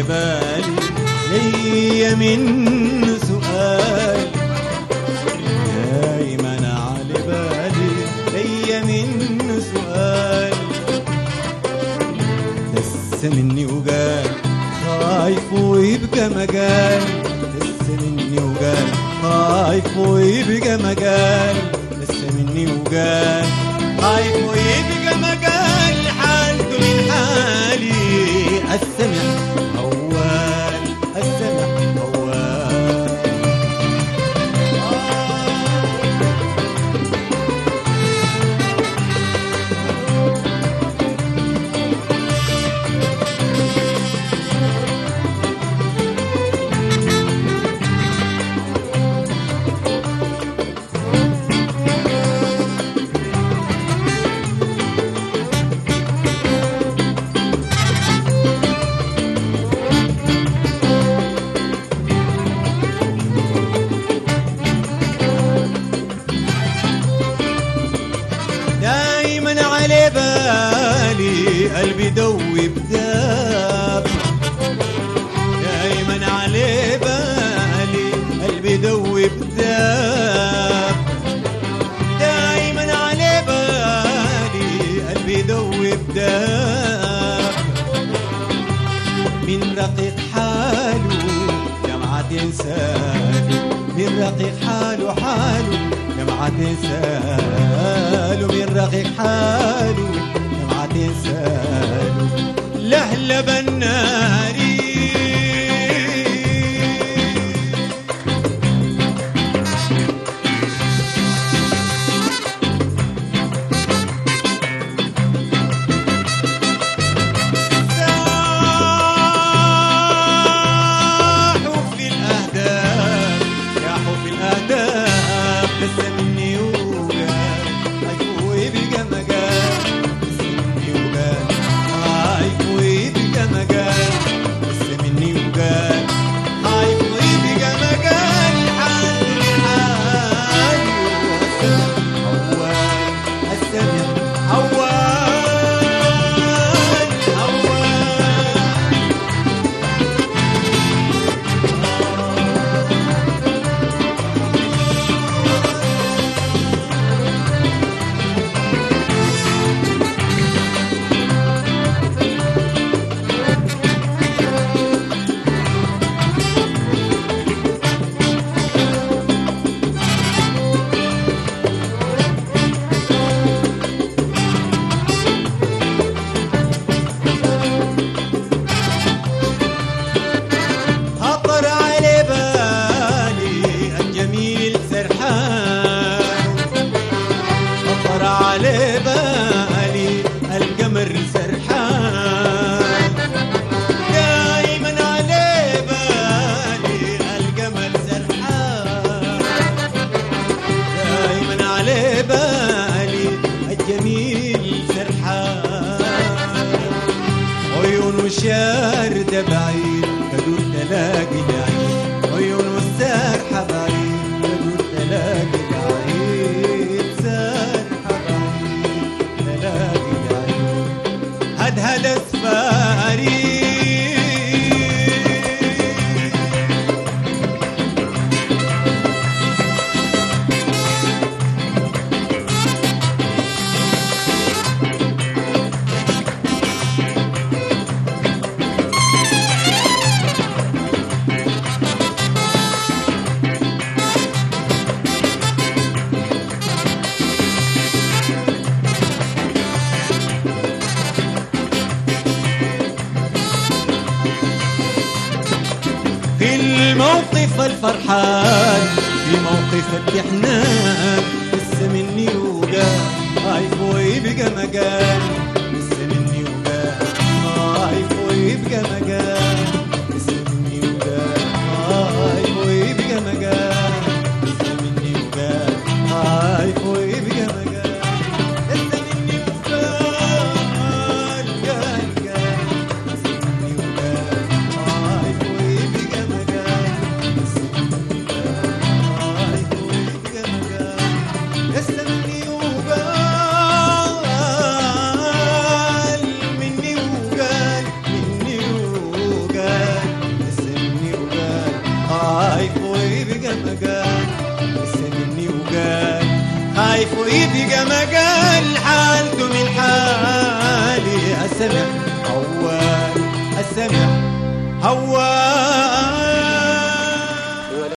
على بالي ليا من سؤال دايما على بالي ليا من سؤال دس مني وقال خايف ويبقى مجال دس مني وقال خايف ويبقى مجال دس مني وقال خايف ويبقى مجال حالته من حالي السمع موال السمع موال دايما على بالي قلبي دوب داب دايما على بالي قلبي دوب داب دايما على بالي قلبي دوب داب من رقيق حاله جمعة تنساله من رقيق حاله حاله جمعة تنساله من رقيق حاله جمعة تنساله لهلب الناري ساحوا في الأهداف ساحوا في الأهداف بس مني وقال عيفوا يبقى مقال بس مني وقال عيفوا يبقى مقال بس مني وقال عيفوا يبقى مقال حالي حالي عوال السمع عوال عوال خطر على بالي الجميل سرحان خطر على بالي القمر سرحان دايما على بالي القمر سرحان دايما على بالي الجميل سرحان عيون وشارد بعيد تدور تلاقي العين عيون والسارحة بعيد تدور تلاقي العين سارحة بعيد تلاقي العين هدهد اسفاري في الموقف الفرحان في موقف الإحنان لسه مني وقال خايف ويبقى مقال لسه مني وقال خايف ويبقى مقال لسه مني وقال خايف ويبقى مقال لسه مني وقال خايف ويبقى مقال لسه مني وقال قال قال لسه مني وقال خايف ويبقى مقال لسه مني وقال خايف ويبقى مقال لسه مني وقال مني وقال مني وقال ويبقى مقال حالته من حالي السمع هواني السمع هواني